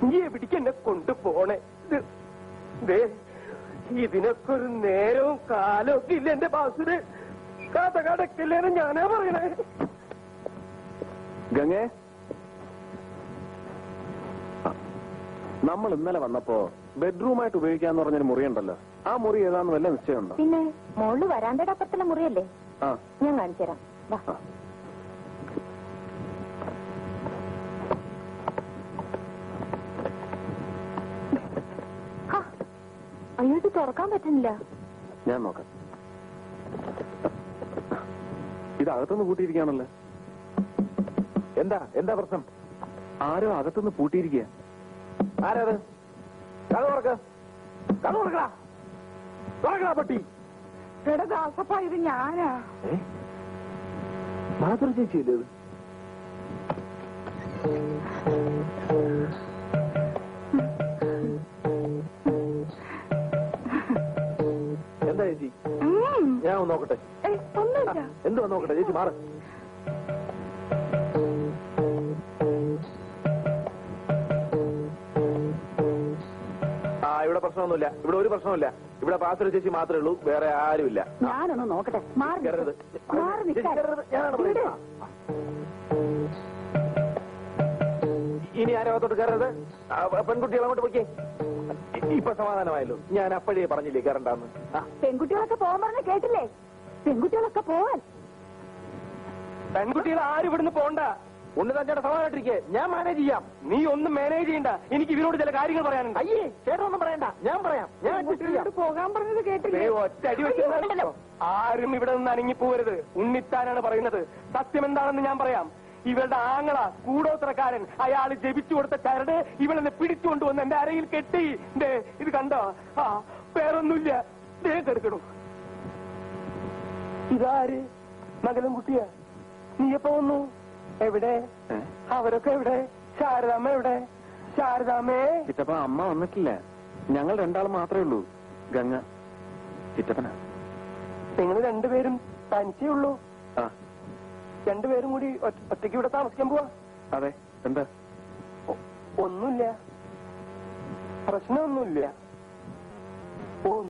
നീ എവിടേക്ക് എന്നെ കൊണ്ടുപോണേ ഇത് ദേ, ഇതിനൊക്കെ ഒരു നേരവും കാലവും ഒക്കെ ഇല്ല എന്റെ ബാസുര് കഥ കടക്കില്ലേന്ന് ഞാനാ പറയണേ ഗംഗേ ആ, നമ്മൾ ഇന്നലെ വന്നപ്പോ ബെഡ്റൂമായിട്ട് ഉപയോഗിക്കാന്ന് പറഞ്ഞൊരു മുറിയുണ്ടല്ലോ ആ മുറി ഏതാന്ന് വല്ല നിശ്ചയമുണ്ടോ പിന്നെ മോള് വരാന്തയുടെ അപ്പുറത്തുള്ള മുറിയല്ലേ ആ ഞാൻ കാണിച്ചു തരാം വാ ആ. ഹാ, അയ്യോ ഇത് തുറക്കാൻ പറ്റുന്നില്ല ഞാൻ നോക്കാം ഇത് അകത്തുനിന്ന് പൂട്ടിയിരിക്കുകയാണല്ലോ എന്താ എന്താ പ്രശ്നം ആരോ അകത്തുനിന്ന് പൂട്ടിയിരിക്കുക ആരാത് കഥ തുറക്ക കഥ തുറക്കടാ തുറക്കടാ പട്ടി എടാ ദാസപ്പ ഇത് ഞാനാ മാധുര ചേച്ചിയല്ലേ ഇത് എന്താ ചേച്ചി ഉം. ഞാൻ ഒന്ന് നോക്കട്ടെ ഏയ്, ഒന്നുമില്ല എന്തുവാ നോക്കട്ടെ ചേച്ചി മാറ് ആ ഇവിടെ പ്രശ്നമൊന്നുമില്ല ഇവിടെ ഒരു പ്രശ്നമില്ല ഇവിടെ പാത്ര ചേച്ചി മാത്രമേ ഉള്ളൂ വേറെ ആരുമില്ല ആ, ഞാനൊന്ന് നോക്കട്ടെ മാറി നിൽക്ക്. കയറരുത്. മാറി ചേച്ചി നിൽക്കാൻ. കയറരുത്. ഞാനാണ് ഇവിടെ. പറയുന്നത്. ഇനി ആരകത്തോട്ട് കയറരുത് ആ, പെൺകുട്ടികൾ അങ്ങോട്ട് പോയിക്കേ ഇപ്പൊ സമാധാനമായല്ലോ ഞാൻ അപ്പോഴേ പറഞ്ഞില്ലേ കയറണ്ടെന്ന് ആ പെൺകുട്ടികളൊക്കെ പോകാൻ പറഞ്ഞ കേട്ടില്ലേ പെൺകുട്ടികളൊക്കെ പോവാൻ പെൺകുട്ടികൾ ആരും ഇവിടുന്ന് പോണ്ട ഉണ്ണി തഞ്ചേട്ട സമാധാനായിട്ടിരിക്കേ ഞാൻ മാനേജ് ചെയ്യാം നീ ഒന്നും മാനേജ് ചെയ്യണ്ട എനിക്ക് ഇവരോട് ചില കാര്യങ്ങൾ പറയാനുണ്ട് അയ്യേ ചേട്ടനൊന്നും പറയണ്ട ഞാൻ പറയാം ഞാൻ adjust ചെയ്യാം. കുട്ടികളോട് പോകാൻ പറഞ്ഞത് കേട്ടില്ലേ ദേ, ഒറ്റ അടി വെച്ച് ആരും ഇവിടെ നിന്ന് അനങ്ങി പോവരുത് ഉണ്ണിത്താനാണ് പറയുന്നത് സത്യം എന്താണെന്ന് ഞാൻ പറയാം ഇവളുടെ ആങ്ങള കൂടോത്രക്കാരൻ അയാൾ ജപിച്ചു കൊടുത്ത ചരട് ഇവളെന്നെ പിടിച്ചുകൊണ്ടുവന്ന് എന്റെ അരയിൽ കെട്ടി ദേ ഇത് കണ്ടോ ആ വേറൊന്നുമില്ല ദേ കെടുക്കണു ഇതാര് മകലും കുട്ടിയാ നീ എപ്പോ വന്നു എവിടെ ഏ? അവരൊക്കെ എവിടെ ശാരദാമ്മ എവിടെ ശാരദാമ്മേ ചിറ്റപ്പ അമ്മ വന്നിട്ടില്ല ഞങ്ങൾ രണ്ടാളും മാത്രമേ ഉള്ളൂ ഗംഗ ചിറ്റപ്പനാ നിങ്ങൾ രണ്ടുപേരും തനിച്ചേ ഉള്ളൂ ആ രണ്ടുപേരും കൂടി ഒറ്റ- ഒറ്റയ്ക്ക് ഇവിടെ താമസിക്കാൻ പോവാ അതെ എന്താ ഒ- ഒന്നുമില്ല പ്രശ്നമൊന്നുമില്ല ഓ